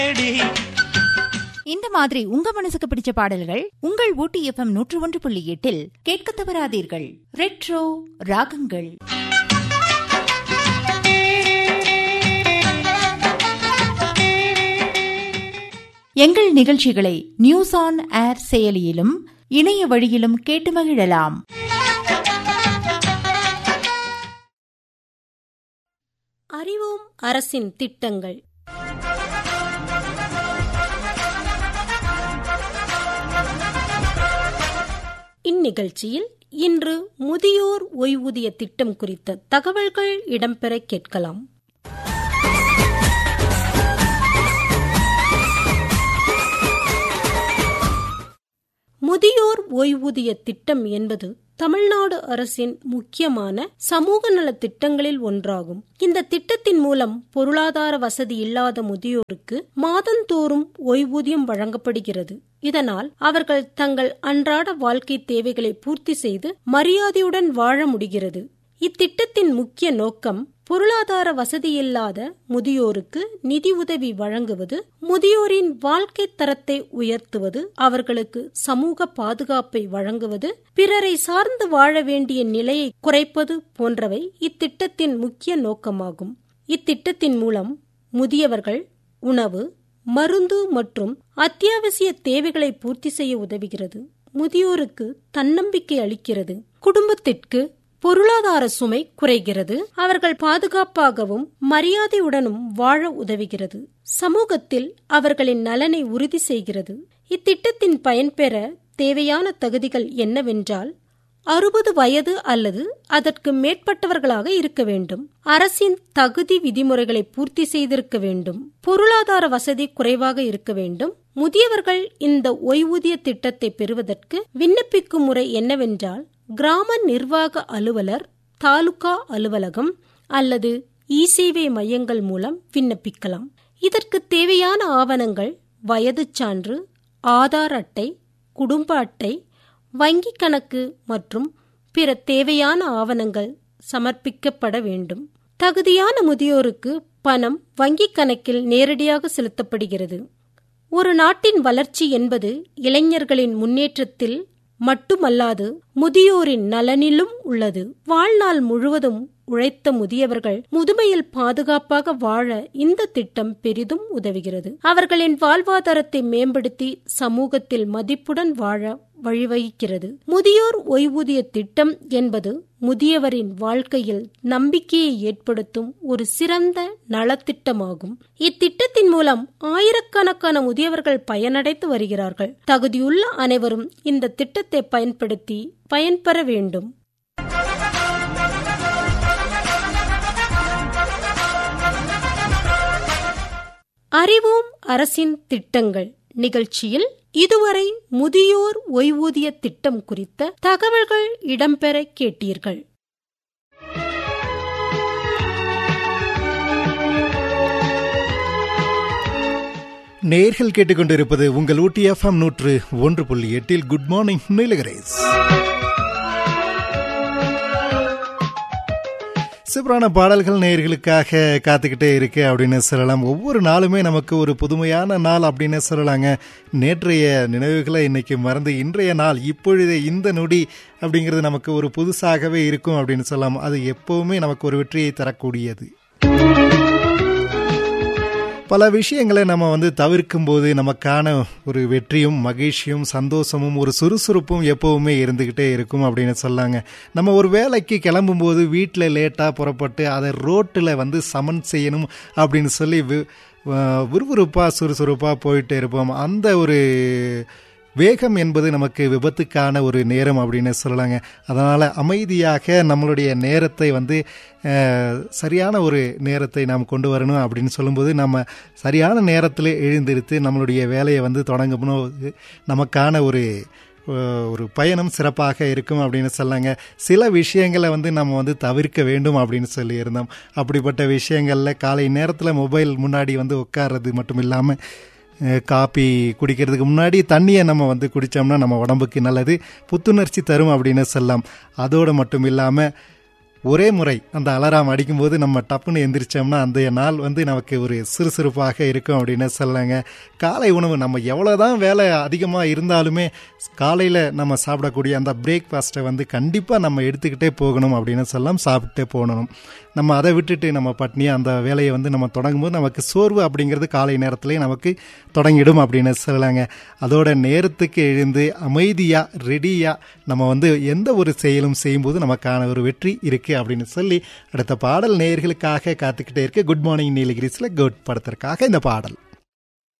இந்த மாதிரி உங்க மனசுக்கு பிடிச்ச பாடல்கள் உங்கள் ஊட்டி எஃப்எம் நூற்று ஒன்று புள்ளி எட்டில் கேட்க தவறாதீர்கள் ரெட்ரோ ராகங்கள் எங்கள் நிகழ்ச்சிகளை நியூஸ் ஆன் ஏர் செயலியிலும் இணைய வழியிலும் கேட்டு மகிழலாம் அறிவோம் அரசின் திட்டங்கள் இந்நிகழ்ச்சியில் இன்று முதியோர் ஓய்வூதிய திட்டம் குறித்த தகவல்கள் இடம்பெற கேட்கலாம் முதியோர் ஓய்வூதிய திட்டம் என்பது தமிழ்நாடு அரசின் முக்கியமான சமூக நல திட்டங்களில் ஒன்றாகும் இந்த திட்டத்தின் மூலம் பொருளாதார வசதி இல்லாத முதியோருக்கு மாதந்தோறும் ஓய்வூதியம் வழங்கப்படுகிறது இதனால் அவர்கள் தங்கள் அன்றாட வாழ்க்கை தேவைகளை பூர்த்தி செய்து மரியாதையுடன் வாழ முடிகிறது இத்திட்டத்தின் முக்கிய நோக்கம் பொருளாதார வசதியில்லாத முதியோருக்கு நிதி உதவி வழங்குவது முதியோரின் வாழ்க்கை தரத்தை உயர்த்துவது அவர்களுக்கு சமூக பாதுகாப்பை வழங்குவது பிறரை சார்ந்து வாழ வேண்டிய நிலையை குறைப்பது போன்றவை இத்திட்டத்தின் முக்கிய நோக்கமாகும் இத்திட்டத்தின் மூலம் முதியவர்கள் உணவு மருந்து மற்றும் அத்தியாவசிய தேவைகளை பூர்த்தி செய்ய உதவுகிறது முதியோருக்கு தன்னம்பிக்கை அளிக்கிறது குடும்பத்திற்கு பொருளாதார சுமை குறைகிறது அவர்கள் பாதுகாப்பாகவும் மரியாதையுடனும் வாழ உதவுகிறது சமூகத்தில் அவர்களின் நலனை உறுதி செய்கிறது இத்திட்டத்தின் பயன்பெற தேவையான தகுதிகள் என்னவென்றால் அறுபது வயது அல்லது அதற்கு மேற்பட்டவர்களாக இருக்க வேண்டும் அரசின் தகுதி விதிமுறைகளை பூர்த்தி செய்திருக்க வேண்டும் பொருளாதார வசதி குறைவாக இருக்க வேண்டும் முதியவர்கள் இந்த ஓய்வூதிய திட்டத்தை பெறுவதற்கு விண்ணப்பிக்கும் முறை என்னவென்றால் கிராம நிர்வாக அலுவலர் தாலுகா அலுவலகம் அல்லது இ சேவை மையங்கள் மூலம் விண்ணப்பிக்கலாம் இதற்கு தேவையான ஆவணங்கள் வயது சான்று ஆதார் அட்டை குடும்ப அட்டை வங்கி கணக்கு மற்றும் பிற தேவையான ஆவணங்கள் சமர்ப்பிக்கப்பட வேண்டும் தகுதியான முதியோருக்கு பணம் வங்கி கணக்கில் நேரடியாக செலுத்தப்படுகிறது ஒரு நாட்டின் வளர்ச்சி என்பது இளைஞர்களின் முன்னேற்றத்தில் மட்டுமல்லாது முதியோரின் நலனிலும் உள்ளது வாழ்நாள் முழுவதும் உழைத்த முதியவர்கள் முதுமையில் பாதுகாப்பாக வாழ இந்த திட்டம் பெரிதும் உதவுகிறது அவர்களின் வாழ்வாதாரத்தை மேம்படுத்தி சமூகத்தில் மதிப்புடன் வாழ வழிவகுக்கிறது முதியோர் ஓய்வூதிய திட்டம் என்பது முதியவரின் வாழ்க்கையில் நம்பிக்கையை ஏற்படுத்தும் ஒரு சிறந்த நலத்திட்டமாகும் இத்திட்டத்தின் மூலம் ஆயிரக்கணக்கான முதியவர்கள் பயனடைந்து வருகிறார்கள் தகுதியுள்ள அனைவரும் இந்த திட்டத்தை பயன்படுத்தி பயன்பெற வேண்டும் அறிவோம் அரசின் திட்டங்கள் நிகழ்ச்சியில் இதுவரை முதியோர் ஓய்வூதிய திட்டம் குறித்த தகவல்கள் இடம்பெற கேட்டீர்கள் நேர்கள் கேட்டுக்கொண்டிருப்பது உங்கள் ஊட்டி எஃப்எம் நூற்று ஒன்று புள்ளி எட்டில் குட் மார்னிங் நீலகரேஸ் சூப்பரான பாடல்கள் நேயர்களுக்காக காத்துக்கிட்டே இருக்கு அப்படின்னு சொல்லலாம் ஒவ்வொரு நாளுமே நமக்கு ஒரு புதுமையான நாள் அப்படின்னு சொல்லலாங்க நேற்றைய நினைவுகளை இன்னைக்கு மறந்து இன்றைய நாள் இப்பொழுது இந்த நொடி அப்படிங்கிறது நமக்கு ஒரு புதுசாகவே இருக்கும் அப்படின்னு சொல்லலாம் அது எப்பவுமே நமக்கு ஒரு வெற்றியை தரக்கூடியது பல விஷயங்களை நம்ம வந்து தவிர்க்கும் போது நமக்கான ஒரு வெற்றியும் மகிழ்ச்சியும் சந்தோஷமும் ஒரு சுறுசுறுப்பும் எப்பவுமே இருந்துக்கிட்டே இருக்கும் அப்படின்னு சொல்லாங்க நம்ம ஒரு வேலைக்கு கிளம்பும்போது வீட்டில் லேட்டாக புறப்பட்டு அதை ரோட்டில் வந்து சமன் செய்யணும் அப்படின்னு சொல்லி விறுவிறுப்பாக சுறுசுறுப்பாக போயிட்டு இருப்போம் அந்த ஒரு வேகம் என்பது நமக்கு விபத்துக்கான ஒரு நேரம் அப்படின்னு சொல்லலாங்க அதனால் அமைதியாக நம்மளுடைய நேரத்தை வந்து சரியான ஒரு நேரத்தை நாம் கொண்டு வரணும் அப்படின்னு சொல்லும்போது நம்ம சரியான நேரத்தில் எழுந்திருத்து நம்மளுடைய வேலையை வந்து தொடங்கணும் நமக்கான ஒரு ஒரு பயணம் சிறப்பாக இருக்கும் அப்படின்னு சொல்லாங்க சில விஷயங்களை வந்து நம்ம வந்து தவிர்க்க வேண்டும் அப்படின்னு சொல்லியிருந்தோம் அப்படிப்பட்ட விஷயங்களில் காலை நேரத்தில் மொபைல் முன்னாடி வந்து உட்கார்றது மட்டும் இல்லாமல் காப்பி குடிக்கிறதுக்கு முன்னாடி தண்ணியை நம்ம வந்து குடித்தோம்னா நம்ம உடம்புக்கு நல்லது புத்துணர்ச்சி தரும் அப்படின்னு சொல்லலாம் அதோடு மட்டும் இல்லாமல் ஒரே முறை அந்த அலாரம் அடிக்கும்போது நம்ம டப்புன்னு எந்திரிச்சோம்னா அந்த நாள் வந்து நமக்கு ஒரு சுறுசுறுப்பாக இருக்கும் அப்படின்னு சொல்லாங்க காலை உணவு நம்ம எவ்வளோதான் வேலை அதிகமாக இருந்தாலுமே காலையில் நம்ம சாப்பிடக்கூடிய அந்த பிரேக்ஃபாஸ்ட்டை வந்து கண்டிப்பாக நம்ம எடுத்துக்கிட்டே போகணும் அப்படின்னு சொல்லலாம் சாப்பிட்டே போகணும் நம்ம அதை விட்டுட்டு நம்ம பட்னியாக அந்த வேலையை வந்து நம்ம தொடங்கும்போது நமக்கு சோர்வு அப்படிங்கிறது காலை நேரத்திலே நமக்கு தொடங்கிடும் அப்படின்னு சொல்லலாங்க அதோட நேரத்துக்கு எழுந்து அமைதியாக ரெடியாக நம்ம வந்து எந்த ஒரு செயலும் செய்யும்போது நமக்கான ஒரு வெற்றி இருக்குது அப்படின்னு சொல்லி அடுத்த பாடல் நேயர்களுக்காக காத்துக்கிட்டே இருக்கு குட் மார்னிங் நீலகிரிஸில் குட் படத்திற்காக இந்த பாடல்